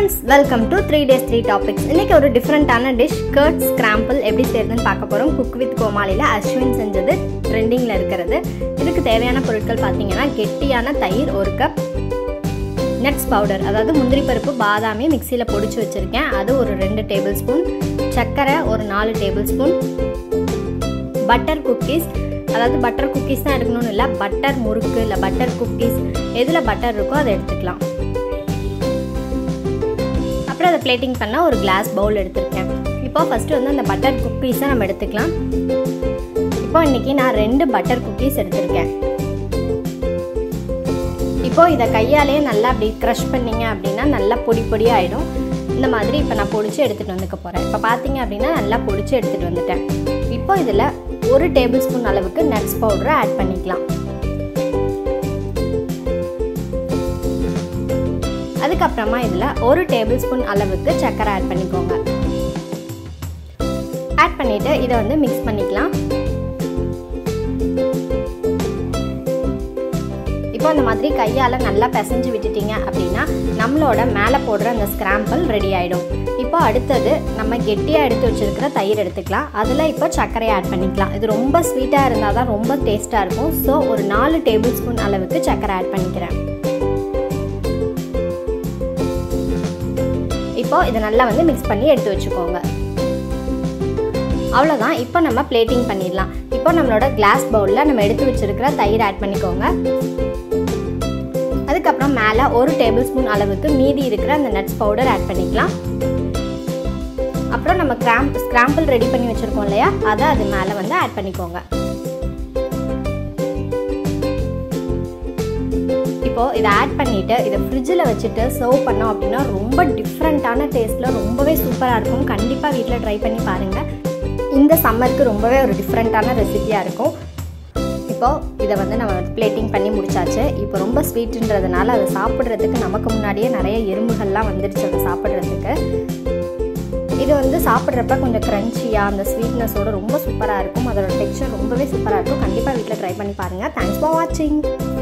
friends welcome to three days three topics இன்னைக்கு ஒரு டிஃப்ரெண்ட்டான டிஷ் கர்ட் ஸ்கிராம்பிள் எப்படி செய்யறதுன்னு பார்க்க போகிறோம் குக் வித் கோமாளியில் அஸ்வின் செஞ்சது ட்ரெண்டிங்கில் இருக்கிறது இதுக்கு தேவையான பொருட்கள் பார்த்தீங்கன்னா கெட்டியான தயிர் ஒரு கப் நட்ஸ் பவுடர் அதாவது முந்திரி பருப்பு பாதாமி மிக்சியில் பொடிச்சு வச்சுருக்கேன் அது ஒரு ரெண்டு டேபிள் ஸ்பூன் சர்க்கரை ஒரு நாலு டேபிள் ஸ்பூன் பட்டர் குக்கீஸ் அதாவது பட்டர் குக்கீஸ் தான் எடுக்கணும்னு இல்லை பட்டர் முறுக்கு இல்லை பட்டர் குக்கீஸ் எதில் பட்டர் இருக்கோ அதை எடுத்துக்கலாம் அப்புறம் அதை பிளேட்டிங் பண்ண ஒரு கிளாஸ் பவுல் எடுத்திருக்கேன் இப்போ ஃபஸ்ட்டு வந்து அந்த பட்டர் குக்கீஸை நம்ம எடுத்துக்கலாம் இப்போ இன்னைக்கு நான் ரெண்டு பட்டர் குக்கீஸ் எடுத்திருக்கேன் இப்போ இதை கையாலேயே நல்லா அப்படி க்ரஷ் பண்ணிங்க அப்படின்னா நல்லா பொடி பொடி ஆகிடும் இந்த மாதிரி இப்போ நான் பொடிச்சு எடுத்துகிட்டு வந்துக்க போகிறேன் இப்போ பார்த்தீங்க அப்படின்னா நல்லா பொடிச்சு எடுத்துகிட்டு வந்துட்டேன் இப்போ இதில் ஒரு டேபிள் ஸ்பூன் அளவுக்கு நட்ஸ் பவுடரை ஆட் பண்ணிக்கலாம் அதுக்கப்புறமா இதில் ஒரு டேபிள் ஸ்பூன் அளவுக்கு சர்க்கரை ஆட் பண்ணிக்கோங்க ஆட் பண்ணிவிட்டு இதை வந்து மிக்ஸ் பண்ணிக்கலாம் இப்போ இந்த மாதிரி கையால் நல்லா பிசைஞ்சு விட்டுட்டீங்க அப்படின்னா நம்மளோட மேலே போடுற அந்த ஸ்கிராம்பிள் ரெடி ஆகிடும் இப்போ அடுத்தது நம்ம கெட்டியாக எடுத்து வச்சுருக்கிற தயிர் எடுத்துக்கலாம் அதில் இப்போ சர்க்கரையை ஆட் பண்ணிக்கலாம் இது ரொம்ப ஸ்வீட்டாக இருந்தால் தான் ரொம்ப டேஸ்ட்டாக இருக்கும் ஸோ ஒரு நாலு டேபிள் ஸ்பூன் அளவுக்கு சர்க்கரை ஆட் பண்ணிக்கிறேன் இப்போ இதை நல்லா வந்து மிக்ஸ் பண்ணி எடுத்து வச்சுக்கோங்க அவ்வளோதான் இப்போ நம்ம பிளேட்டிங் பண்ணிடலாம் இப்போ நம்மளோட கிளாஸ் பவுலில் நம்ம எடுத்து வச்சுருக்கிற தயிர் ஆட் பண்ணிக்கோங்க அதுக்கப்புறம் மேலே ஒரு டேபிள் ஸ்பூன் அளவுக்கு மீதி இருக்கிற அந்த நட்ஸ் பவுடர் ஆட் பண்ணிக்கலாம் அப்புறம் நம்ம கிராம் ஸ்கிராம்பிள் ரெடி பண்ணி வச்சுருக்கோம் இல்லையா அதை அது மேலே வந்து ஆட் பண்ணிக்கோங்க இப்போது இதை ஆட் பண்ணிவிட்டு இதை ஃப்ரிட்ஜில் வச்சுட்டு சர்வ் பண்ணோம் அப்படின்னா ரொம்ப டிஃப்ரெண்ட்டான டேஸ்ட்டில் ரொம்பவே சூப்பராக இருக்கும் கண்டிப்பாக வீட்டில் ட்ரை பண்ணி பாருங்கள் இந்த சம்மருக்கு ரொம்பவே ஒரு டிஃப்ரெண்ட்டான ரெசிபியாக இருக்கும் இப்போது இதை வந்து நம்ம பிளேட்டிங் பண்ணி முடிச்சாச்சு இப்போ ரொம்ப ஸ்வீட்டுன்றதுனால அதை சாப்பிட்றதுக்கு நமக்கு முன்னாடியே நிறைய எறும்புகள்லாம் வந்துடுச்சு அதை சாப்பிட்றதுக்கு இது வந்து சாப்பிட்றப்ப கொஞ்சம் க்ரன்ச்சியாக அந்த ஸ்வீட்னஸோட ரொம்ப சூப்பராக இருக்கும் அதோட டெக்ஸ்சர் ரொம்பவே சூப்பராக இருக்கும் கண்டிப்பாக வீட்டில் ட்ரை பண்ணி பாருங்கள் தேங்க்ஸ் ஃபார் வாட்சிங்